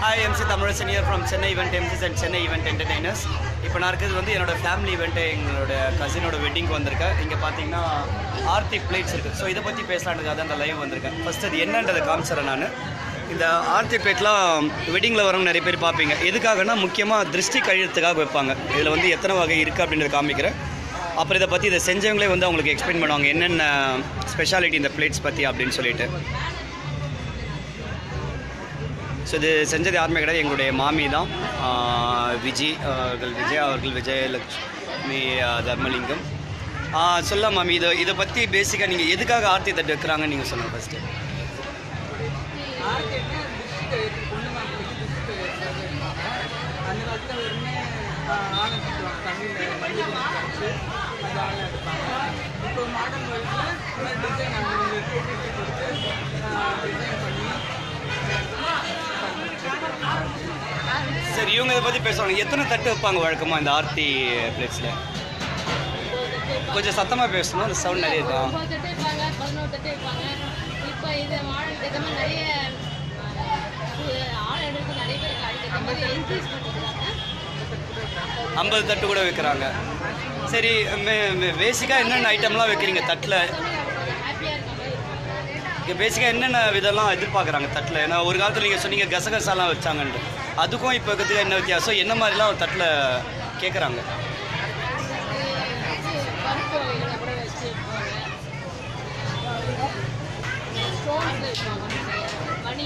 hi MC Tamizhasan here from Chennai event MCs and Chennai event entertainers இப்போ நான் இருக்கிறது வந்து என்னோட ஃபேமிலி ஈவெண்ட்டு எங்களோட கசினோட வெட்டிங்க்கு வந்திருக்கேன் இங்கே பார்த்தீங்கன்னா ஆர்த்தி பிளேட்ஸ் இருக்குது ஸோ இதை பற்றி பேசலான்றதுக்காக தான் அந்த லைவ் வந்திருக்கேன் ஃபஸ்ட் அது என்னன்றதை காமிச்சிடறேன் நான் இந்த ஆர்த்தி பிளேட்லாம் வெட்டிங்கில் வரவங்க நிறைய பேர் பார்ப்பீங்க எதுக்காகனா முக்கியமாக திருஷ்டி கழியறதுக்காக வைப்பாங்க இதில் வந்து எத்தனை வகை இருக்குது அப்படின்றத காமிக்கிறேன் அப்புறம் இதை பற்றி இதை செஞ்சவங்களே வந்து அவங்களுக்கு எக்ஸ்பிளைன் பண்ணுவாங்க என்னென்ன ஸ்பெஷாலிட்டி இந்த பிளேட்ஸ் பற்றி அப்படின்னு சொல்லிட்டு ஸோ இது செஞ்சது யாருமே கிடையாது எங்களுடைய மாமி தான் ஆஹ் விஜய் அவர்கள் விஜய் அவர்கள் விஜயலக்ஷ்மி ஆஹ் தர்மலிங்கம் ஆஹ் சொல்ல மாமி இதை இதை பற்றி பேசிக்காக நீங்கள் எதுக்காக ஆர்த்தி தட்டு வைக்கிறாங்கன்னு நீங்கள் சொல்லுங்கள் ஃபஸ்ட்டு மார்க்கெட்னா டிஸ்ட்ரிக்ட் பொண்ணு மார்க்கெட் டிஸ்ட்ரிக்ட் அந்த காலத்தில் வெறுமே ஆளை சுற்றுவாங்க தமிழில் மஞ்சள் வச்சு அந்த ஆளை எடுப்பாங்க இப்போ மாடர்ன் வேர்ல்டில் டிசைன் அவங்களுக்கு கொடுத்து டிசைன் பண்ணி சரி இவங்க இதை பற்றி பேசுவாங்க எத்தனை தட்டு வைப்பாங்க வழக்கமாக இந்த ஆர்த்தி பிளேட்ஸில் கொஞ்சம் சத்தமாக பேசணும் அந்த சவுண்ட் நிறைய இருக்கும் ஒம்பது தட்டு வைப்பாங்க பதினோரு தட்டு வைப்பாங்க இப்போ இது மாடல் தகுந்த மாதிரி நிறைய அஹ், ஆள் எடுத்து நிறைய பேர் அதுக்கு மாதிரி இன்க்ரீஸ் பண்ணிக்கிறாங்க ஐம்பது தட்டு கூட வைக்கிறாங்க சரி பேசிக்காக என்னென்ன ஐட்டம்லாம் வைக்கிறீங்க தட்டில் ஹாப்பியாக இருக்க மாதிரி இங்கே பேசிக்காக என்னென்ன விதம்லாம் எதிர்பார்க்குறாங்க தட்டில் ஏன்னா ஒரு காலத்தில் நீங்கள் சொன்னீங்க கசகசாலாம் வச்சாங்கன்ட்டு அதுக்கும் இப்போ இருக்கிறதுக்கு என்ன வித்தியாசம் என்ன மாதிரிலாம் தட்டில் கேட்குறாங்க பருப்பு வகைகளை கூட வச்சு வைப்பாங்க ஸ்டோன்ஸ் வைப்பாங்க மணி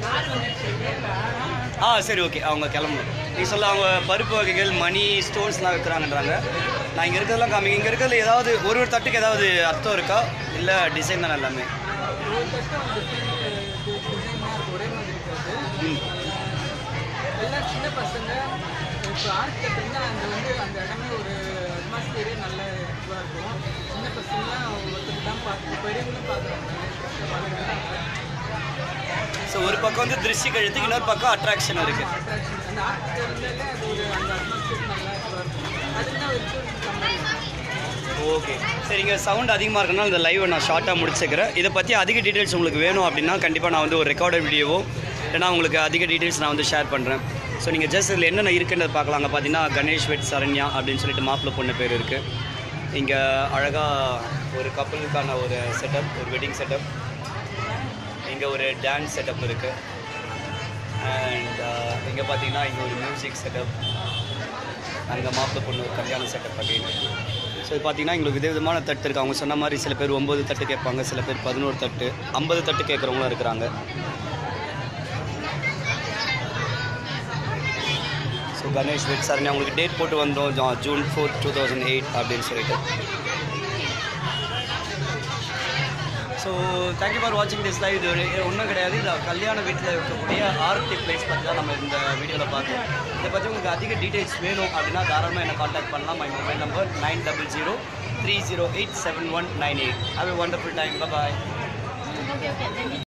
ஆ சரி ஓகே அவங்க கிளம்பணும் நீ சொல்ல அவங்க பருப்பு வகைகள் மணி ஸ்டோன்ஸ்லாம் வைக்கிறாங்கன்றாங்க நான் இங்கே இருக்கிறதெல்லாம் காமிங்க இங்கே இருக்கிறதுல ஏதாவது ஒரு ஒரு தட்டுக்கு ஏதாவது அர்த்தம் இருக்கா இல்லை டிசைன் தான் எல்லாமே ஒரு கட்டம் டிசைன் டிசைனாக இருக்கும் ஒரே மாதிரி இருக்காது ம் எல்லாம் சின்ன பசங்க இப்போ ஆர்ட் கட்டுன்னா அந்த வந்து அந்த இடமே ஒரு அட்மாஸ்பியரே நல்ல இதுவாக இருக்கும் சின்ன பசங்களாம் ஒருத்தர் தான் பார்த்து பெரியவங்களும் பார்க்குறாங்க ஸோ ஒரு பக்கம் வந்து திருஷ்டி கழுத்து இன்னொரு பக்கம் அட்ராக்ஷன் இருக்குது அட்ராக்ஷன் அந்த ஆர்ட் இருந்தாலே அது ஒரு அந்த அட்மாஸ்பியர் நல்லா இதுவாக இருக்கும் அதுதான் ஒரு கம்பெனி ஓகே சரிங்க சவுண்ட் அதிகமாக இருக்கனால இந்த லைவை நான் ஷார்ட்டாக முடிச்சுக்கிறேன் இதை பற்றி அதிக டீட்டெயில்ஸ் உங்களுக்கு வேணும் அப்படின்னா கண்டிப்பாக நான் வந்து ஒரு ரெக்கார்டட் வீடியோவோ இல்லைனா உங்களுக்கு அதிக டீட்டெயில்ஸ் நான் வந்து ஷேர் பண்ணுறேன் ஸோ நீங்கள் ஜஸ்ட் இதில் என்னென்ன இருக்குன்றது பார்க்கலாம் அங்கே பார்த்தீங்கன்னா கணேஷ் வெட் சரண்யா அப்படின்னு சொல்லிட்டு மாப்பிள்ளை பொண்ணு பேர் இருக்குது இங்கே அழகாக ஒரு கப்பலுக்கான ஒரு செட்டப் ஒரு வெட்டிங் செட்டப் இங்கே ஒரு டான்ஸ் செட்டப் இருக்குது அண்ட் இங்கே பார்த்தீங்கன்னா இங்கே ஒரு மியூசிக் செட்டப் அங்கே மாப்பிள்ளை பொண்ணு ஒரு கல்யாண செட்டப் அகைன் ஸோ இது பார்த்தீங்கன்னா எங்களுக்கு விதவிதமான தட்டு இருக்குது அவங்க சொன்ன மாதிரி சில பேர் ஒம்பது தட்டு கேட்பாங்க சில பேர் பதினோரு தட்டு ஐம்பது தட்டு கேட்குறவங்களும் இருக்கிறாங்க ஸோ கணேஷ் வெட் சார் உங்களுக்கு டேட் போட்டு வந்தோம் ஜா- June fourth two thousand eight அப்படின்னு சொல்லிட்டு ஸோ தேங்க்யூ ஃபார் வாட்சிங் திஸ் லைவ் இது ஒரு ஒன்றும் கிடையாது இது கல்யாண வீட்டில் இருக்கக்கூடிய ஆர்த்தி பிளேஸ் பற்றி தான் நம்ம இந்த வீடியோவில் பார்த்தோம் இதை பற்றி உங்களுக்கு அதிக டீட்டெயில்ஸ் வேணும் அப்படின்னா தாராளமாக என்னை காண்டாக்ட் பண்ணலாம் my mobile number nine double zero three zero eight seven one nine eight have a wonderful time bye okay okay